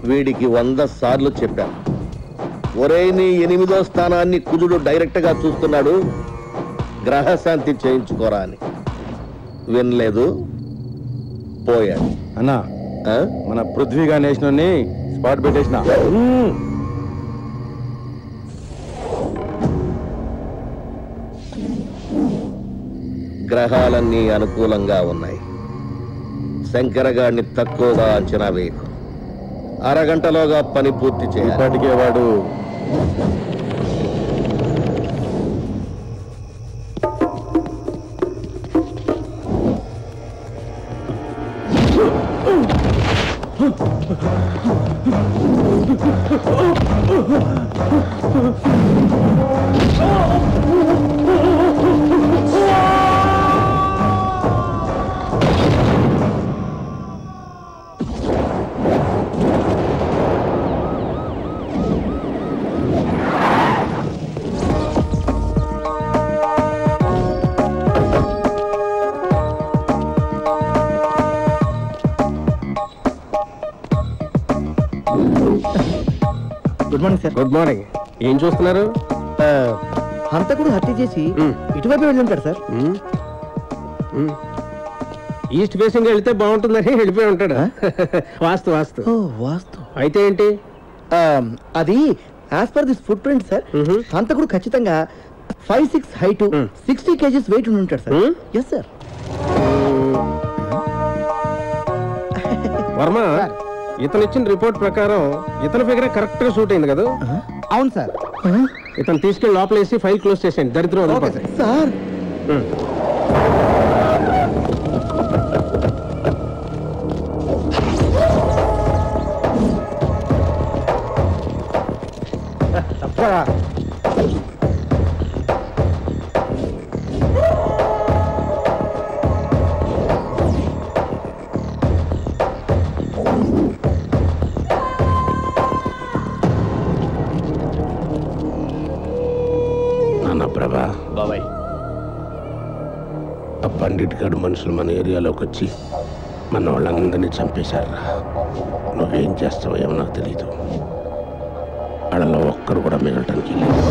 వీడికి వంద సార్లు చెప్పాను ఒరే నీ ఎనిమిదో స్థానాన్ని కుజుడు డైరెక్ట్ గా చూస్తున్నాడు గ్రహశాంతి చేయించుకోరా అని వినలేదు పోయాడు అన్నా ఆ? మన పృథ్వీగా నేషన్ స్పాట్ పెట్టేసిన గ్రహాలన్నీ అనుకూలంగా ఉన్నాయి శంకరగాడిని తక్కువగా అంచనా వేయకు అరగంటలోగా పని పూర్తి చేయాలి ఇప్పటికే వాడు good morning sir good morning ఏం చూస్తున్నారు హంతకుడు హత్య చేసి మ్మ్. ఇటువైపు వెళ్ళి ఉంటాడు సార్ ఈస్ట్ ఫేసింగ్ వెళ్తే బాగుంటుందని వెళ్ళిపోయి ఉంటాడు వాస్తు వాస్తు ఓ వాస్తు అయితే ఏంటి అది as per this foot print sir hmm. హంతకుడు ఖచ్చితంగా five six height hmm. Sixty kgs weight ఉండి ఉంటాడు sir hmm. Yes sir Varma ఇతను ఇచ్చిన రిపోర్ట్ ప్రకారం ఇతని ఫిగర్ కరెక్ట్ గా షూట్ అయింది కదా అవును సార్ ఇతను తీసుకెళ్లి లోపల వేసి ఫైల్ క్లోజ్ చేసేయండి దరిద్రం వదిలిపోతాయి సార్ ఉమ్. నాన్న ప్రభా బాబాయ్ ఆ పండిట్ గడు మనుషులు మన ఏరియాలోకి వచ్చి మన వాళ్ళందరినీ చంపేశారు నువ్వేం చేస్తావో ఏమో నాకు తెలీదు వాళ్ళలో ఒక్కరు కూడా మిగలటానికి లేదు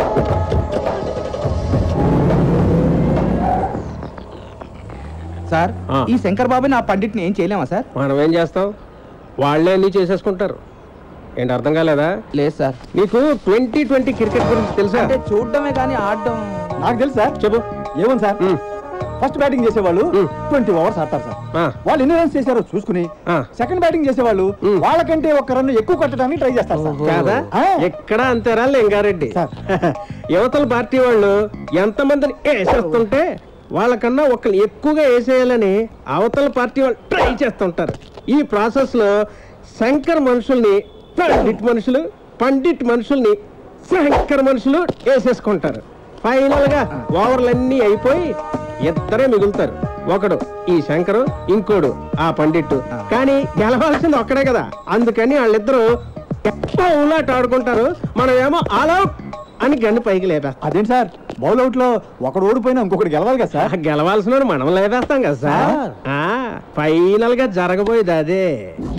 సార్ ఆ. ఈ శంకర్ బాబు నా పండిట్ని ఏం చేయలేమా సార్ మనం ఏం చేస్తాం వాళ్ళే అన్ని చేసేసుకుంటారు ఏంటి అర్థం కాలేదా లేదు సార్ నీకు ట్వంటీ ట్వంటీ క్రికెట్ గురించి తెలుసా అంటే చూడడమే కానీ ఆడడం నాకు తెలుసు సార్ చెప్పు ఏముంది సార్ ఉమ్, ఫస్ట్ బ్యాటింగ్ చేసేవాళ్ళు మ్మ్. ట్వంటీ ఓవర్స్ ఆడతారు సార్ ఆ, వాళ్ళు ఎన్ని రన్స్ చేశారో చూసుకుని ఆ. సెకండ్ బ్యాటింగ్ చేసేవాళ్ళు మ్మ్. వాళ్ళకంటే ఒక రన్ ఎక్కువ కొట్టడానికి ట్రై చేస్తారు సార్ కాదా ఆ. ఎక్కడ అంతేరా లింగారెడ్డి సార్. యువతల పార్టీ వాళ్ళు ఎంతమందిని వేసేస్తుంటే వాళ్ళకన్నా ఒకళ్ళు ఎక్కువగా వేసేయాలని అవతల పార్టీ వాళ్ళు ట్రై చేస్తుంటారు ఈ ప్రాసెస్ లో శంకర్ మనుషుల్ని పండిట్ మనుషులు పండిట్ మనుషుల్ని శంకర్ మనుషులు వేసేసుకుంటారు ఫైనల్ గా ఓవర్లన్నీ అయిపోయి ఇద్దరే మిగులుతారు ఒకడు ఈ శంకరు ఇంకోడు ఆ పండిట్టు కానీ గెలవాల్సింది ఒక్కడే కదా అందుకని వాళ్ళిద్దరూ ఊలాట ఆడుకుంటారు మనం ఏమో ఆల్అౌట్ అని గన్ను పైకి లేపేస్తాం అదేంటి సార్ బౌల్ అవుట్ లో ఒకడు ఓడిపోయినా ఇంకొకటి గెలవాలి కదా సార్ గెలవాల్సిన మనం లేపేస్తాం కదా సార్ ఆ ఫైనల్ గా జరగబోయేది అదే